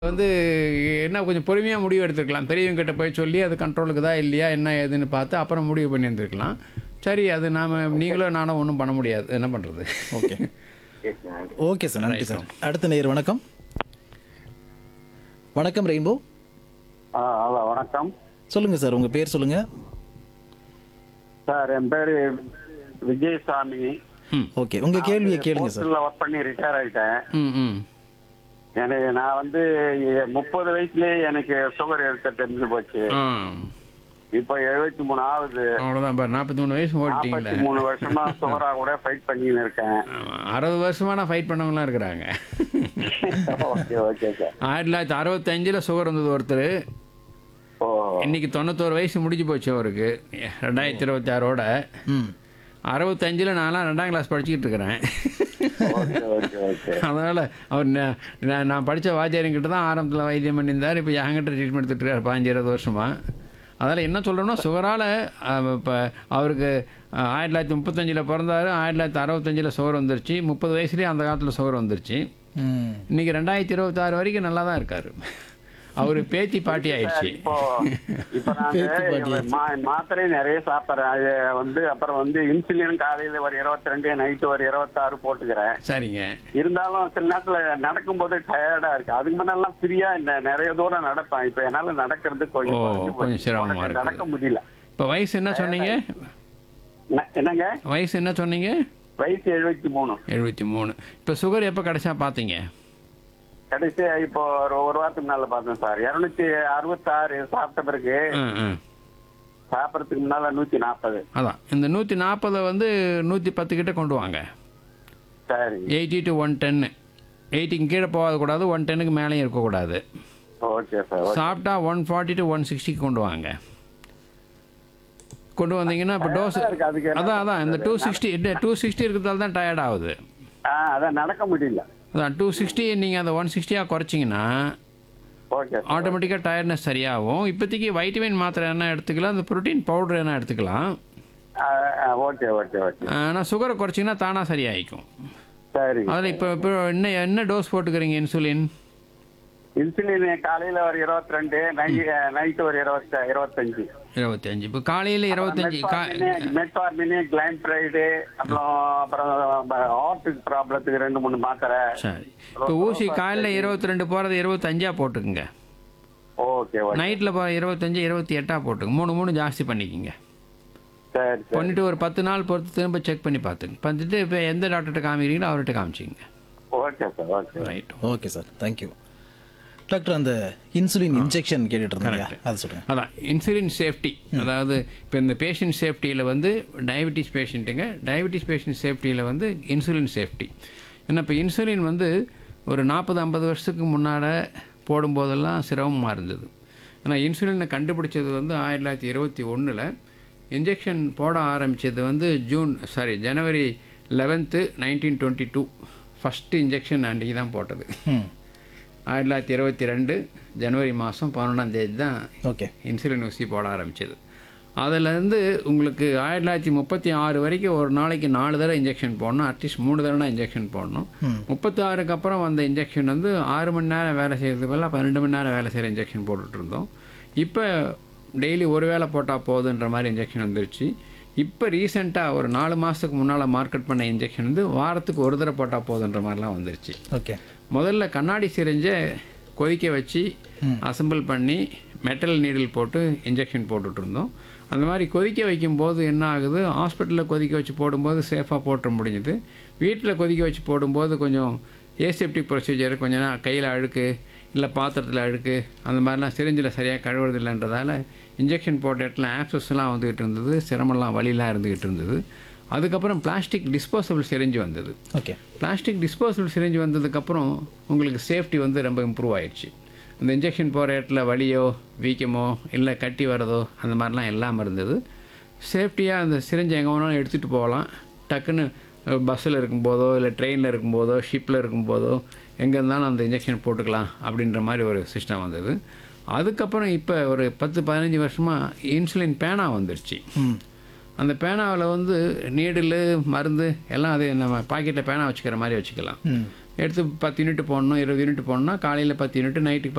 வந்து என்ன கொஞ்சம் பொறுமையாக முடிவு எடுத்துருக்கலாம் பெரியவங்க கிட்ட போய் சொல்லி அது கண்ட்ரோலுக்கு தான் இல்லையா என்ன ஏதுன்னு பார்த்து அப்புறம் முடிவு பண்ணி இருந்திருக்கலாம் சரி அது நாம் நீங்களும் நானும் ஒன்றும் பண்ண முடியாது என்ன பண்ணுறது ஓகே ஓகே சார் நன்றி சார் அடுத்த நேயர் வணக்கம் வணக்கம் ரெயின்போ ஆ ஹலோ வணக்கம் சொல்லுங்க சார் உங்க பேர் சொல்லுங்க சார் என் பேரு விஜயசாமி ஓகே உங்க கேள்வியை கேளுங்க சார் போஸ்டல்ல ஒர்க் பண்ணி ரிட்டையர் ஆயிட்டேன் ம் ம் எனக்கு நான் வந்து முப்பது வயசுலயே எனக்கு சுகர் எடுக்க தெரிஞ்சு போச்சு ஆ இப்போ எழுபத்தி மூணு ஆகுது அவ்வளோதான் பாரு நாற்பத்தி மூணு வயசு ஓட்டிங்களே நாற்பத்தி மூணு வருஷமா சுகரா கூட ஃபைட் பண்ணின்னு இருக்கேன் ஆமா, அறுபது வருஷமா நான் ஃபைட் பண்ணவங்களாம் இருக்கிறாங்க ஓகே ஓகே சார் ஆயிரத்தி தொள்ளாயிரத்தி அறுபத்தஞ்சில் சுகர் வந்தது ஒருத்தர் ஓ இன்னைக்கு தொண்ணூத்தோரு வயசு முடிஞ்சு போச்சு அவருக்கு ரெண்டாயிரத்தி இருபத்தி ஆறோட ம் அறுபத்தஞ்சில் நான்லாம் ரெண்டாம் கிளாஸ் படிச்சுக்கிட்டு இருக்கிறேன் ஓகே ஓகே ஓகே அதனால் அவர் ந- நான் நான் படித்த வாத்தியாரங்கிட்ட தான் ஆரம்பத்தில் வைத்தியம் பண்ணியிருந்தார் இப்போ என்கிட்ட ட்ரீட்மெண்ட் எடுத்துட்டு இருக்காரு பாஞ்சு இருபது வருஷமாக அதில் என்ன சொல்கிறோம்னா சுகரால் இப்போ அவருக்கு அஹ், ஆயிரத்தி தொள்ளாயிரத்தி முப்பத்தஞ்சில் பிறந்தார் ஆயிரத்தி தொள்ளாயிரத்தி அறுபத்தஞ்சில் சுகர் வந்துருச்சு முப்பது வயசுலேயே அந்த காலத்தில் சுகர் வந்துருச்சு ம் இன்றைக்கி ரெண்டாயிரத்தி இருபத்தாறு வரைக்கும் நல்லா தான் இருக்கார் அவர் பேத்தி பாட்டி ஆயிடுச்சு இப்போ இப்போ நாங்க மா- மாத்திரை நிறைய சாப்பிட்றேன் அது வந்து அப்புறம் வந்து இன்சுலின் காலையில ஒரு இருபத்தி ரெண்டு நைட்டு ஒரு இருபத்தாறு போட்டுக்கிறேன் சரிங்க இருந்தாலும் சில நேரத்துல நடக்கும்போது டயர்டா இருக்கு அதுக்கு முன்னெல்லாம் ஃப்ரீயா இந்த நிறைய தூரம் நடப்பேன் இப்ப என்னால நடக்கிறது கொஞ்சம் ஓ, குறைஞ்சு போச்சு. கொஞ்சம் சிரமமா உடனே இருக்குது. நடக்க முடியல இப்போ வயசு என்ன சொன்னீங்க ந- என்னங்க வயசு என்ன சொன்னீங்க வயசு எழுபத்தி மூணு எழுபத்தி மூணு இப்போ சுகர் எப்போ கடைசியாக பார்த்தீங்க கடைசி இப்போ ஒரு ஒரு வாரத்துக்கு முன்னால பார்த்தேன் சார் இருநூத்தி அறுபத்தாறு சாப்பிட்ட பிறகு ஆ ஆ சாப்பிடறதுக்கு முன்னால நூத்தி நாற்பது அதான் இந்த நூற்றி நாற்பதை வந்து நூற்றி பத்து கிட்ட கொண்டு வாங்க சரி எயிட்டி டு ஒன் டென்னு எயிட்டிக்கு கீழே போகக்கூடாது ஒன் டென்னுக்கு மேலேயும் இருக்கக்கூடாது ஓகே சார் ஓகே. சாப்பிட்டா ஒன் ஃபார்ட்டி டு ஒன் சிக்ஸ்டிக்கு கொண்டு வாங்க கொண்டு வந்தீங்கன்னா இப்போ டோஸ் இருக்கு, அதுக்கு என்ன அதான் அதான் இந்த டூ சிக்ஸ்டி டூ சிக்ஸ்டி இருக்கிறதால தான் டயர்ட் ஆகுது ஆ அதான் நடக்க முடியல அதான் டூ சிக்ஸ்டி நீங்கள் அந்த ஒன் சிக்ஸ்டியாக குறைச்சிங்கன்னா ஓகே சார் ஆட்டோமேட்டிக்காக டயர்ட்னஸ் சரியாகும் இப்போதைக்கு வைட்டமின் மாத்திரை என்ன எடுத்துக்கலாம் அந்த புரோட்டீன் பவுடர் என்ன எடுத்துக்கலாம் ஆ, ஆ, ஓகே ஓகே ஓகே ஆனால் சுகரை குறைச்சிங்கன்னா தானாக சரியாயிக்கும் சரி அதில் இப்போ இப்போ என்ன என்ன டோஸ் போட்டுக்கிறீங்க இன்சுலின் இன்சுலின் காலையில ஒரு இருபத்தி ரெண்டு நைட்டு ஒரு இருபத்தி இருபத்தஞ்சு இருபத்தஞ்சு இப்போ காலையில் இருபத்தஞ்சி கா மெட்பார்மினி கிளைம்பிரைடு அப்புறம் அப்புறம் ஹார்ட்டுக்கு ப்ராப்ளத்துக்கு ரெண்டு மூணு மாத்திரை சரி இப்போ ஊசி காலையில் இருபத்தி ரெண்டு போகிறது இருபத்தஞ்சா போட்டுக்குங்க ஓகே ஓகே நைட்டில் போ இருபத்தஞ்சு இருபத்தி எட்டா போட்டுங்க மூணு மூணு ஜாஸ்தி பண்ணிக்கிங்க சரி சரி பண்ணிட்டு ஒரு பத்து நாள் பொறுத்து திரும்ப செக் பண்ணி பார்த்துங்க பார்த்துட்டு இப்போ எந்த டாக்டர்கிட்ட காமிக்கிறீங்களோ அவர்கிட்ட காமிச்சிங்க okay sir okay right okay sir thank you doctor அந்த இன்சுலின் இன்ஜெக்ஷன் கேட்டுட்டு இருந்தீங்க அது சொல்லுங்க அதான் இன்சுலின் சேஃப்டி அதாவது இப்போ இந்த பேஷண்ட் சேஃப்டியில் வந்து டயபெட்டிஸ் பேஷண்ட்டுங்க டயபெட்டிஸ் பேஷண்ட் சேஃப்டியில் வந்து இன்சுலின் சேஃப்டி ஏன்னா இப்போ இன்சுலின் வந்து ஒரு நாற்பது ஐம்பது வருஷத்துக்கு முன்னால் போடும்போதெல்லாம் சிரமமாக இருந்தது ஆனால் இன்சுலினை கண்டுபிடிச்சது வந்து ஆயிரத்தி தொள்ளாயிரத்தி இருபத்தி ஒன்றில் இன்ஜெக்ஷன் போட ஆரம்பித்தது வந்து June sorry January eleventh nineteen twenty two first injection அன்றைக்கி தான் போட்டது ம் ஆயிரத்தி தொள்ளாயிரத்தி இருபத்தி ரெண்டு ஜனவரி மாதம் பன்னெண்டாம் தேதி தான் ஓகே இன்சுலின் ஊசி போட ஆரம்பிச்சது அதுலேருந்து உங்களுக்கு ஆயிரத்தி தொள்ளாயிரத்தி முப்பத்தி ஆறு வரைக்கும் ஒரு நாளைக்கு நாலு தடவை இன்ஜெக்ஷன் போடணும் அட்லீஸ்ட் மூணு தடவை இன்ஜெக்ஷன் போடணும் முப்பத்தி ஆறுக்கு அப்புறம் வந்த இன்ஜெக்ஷன் வந்து ஆறு மணி நேரம் வேலை செய்யறதுக்கு பதிலாக பன்னெண்டு மணி நேரம் வேலை செய்கிற இன்ஜெக்ஷன் போட்டுட்டு இருந்தோம் இப்போ டெய்லி ஒரு வேளை போட்டால் போதுன்ற மாதிரி இன்ஜெக்ஷன் வந்துருச்சு இப்போ ரீசெண்டாக ஒரு நாலு மாதத்துக்கு முன்னால் மார்க்கெட் பண்ண இன்ஜெக்ஷன் வந்து வாரத்துக்கு ஒரு தடவை போட்டால் போதுன்ற மாதிரிலாம் வந்துருச்சு ஓகே முதல்ல கண்ணாடி சிரிஞ்சை கொதிக்க வச்சு அசெம்பிள் பண்ணி மெட்டல் நீடில் போட்டு இன்ஜெக்ஷன் போட்டுட்டு இருந்தோம் அந்த மாதிரி கொதிக்க வைக்கும்போது என்ன ஆகுது ஹாஸ்பிட்டலில் கொதிக்க வச்சு போடும்போது சேஃபாக போட்டுற முடிஞ்சுது வீட்டில் கொதிக்க வச்சு போடும்போது கொஞ்சம் ஏசெப்டிக் ப்ரொசீஜர் கொஞ்சம் நேரம் கையில் அழுக்கு இல்லை பாத்திரத்தில் அழுக்கு அந்த மாதிரிலாம் சிரிஞ்சில் சரியாக கழுவுறது இல்லைன்றதால இன்ஜெக்ஷன் போட்ட இடத்துல ஆப்சஸ்லாம் வந்துக்கிட்டு இருந்தது சிரமம்லாம் வலிலாம் இருந்துக்கிட்டு இருந்தது அதுக்கப்புறம் பிளாஸ்டிக் டிஸ்போசபிள் சிரிஞ்சு வந்தது ஓகே பிளாஸ்டிக் டிஸ்போசபிள் சிரிஞ்சு வந்ததுக்கப்புறம் உங்களுக்கு சேஃப்டி வந்து ரொம்ப இம்ப்ரூவ் ஆயிடுச்சு இந்த இன்ஜெக்ஷன் போகிற இடத்துல வலியோ வீக்கமோ இல்லை கட்டி வரதோ அந்த மாதிரிலாம் இல்லாமல் இருந்தது சேஃப்டியாக அந்த சிரிஞ்சை எங்கே வேணாலும் எடுத்துகிட்டு போகலாம் டக்குன்னு பஸ்ஸில் இருக்கும்போதோ இல்லை ட்ரெயினில் இருக்கும்போதோ ஷிப்பில் இருக்கும்போதோ எங்கே இருந்தாலும் அந்த இன்ஜெக்ஷன் போட்டுக்கலாம் அப்படின்ற மாதிரி ஒரு சிஸ்டம் வந்தது அதுக்கப்புறம் இப்போ ஒரு பத்து பதினஞ்சு வருஷமாக இன்சுலின் பேனா வந்துருச்சு ம் அந்த பேனாவில் வந்து நீடில் மருந்து எல்லாம் அது நம்ம பாக்கெட்டில் பேனா வச்சுக்கிற மாதிரி வச்சுக்கலாம் ம் எடுத்து பத்து யூனிட் போடணும் இருபது யூனிட் போடணும்னா காலையில் பத்து யூனிட் நைட்டுக்கு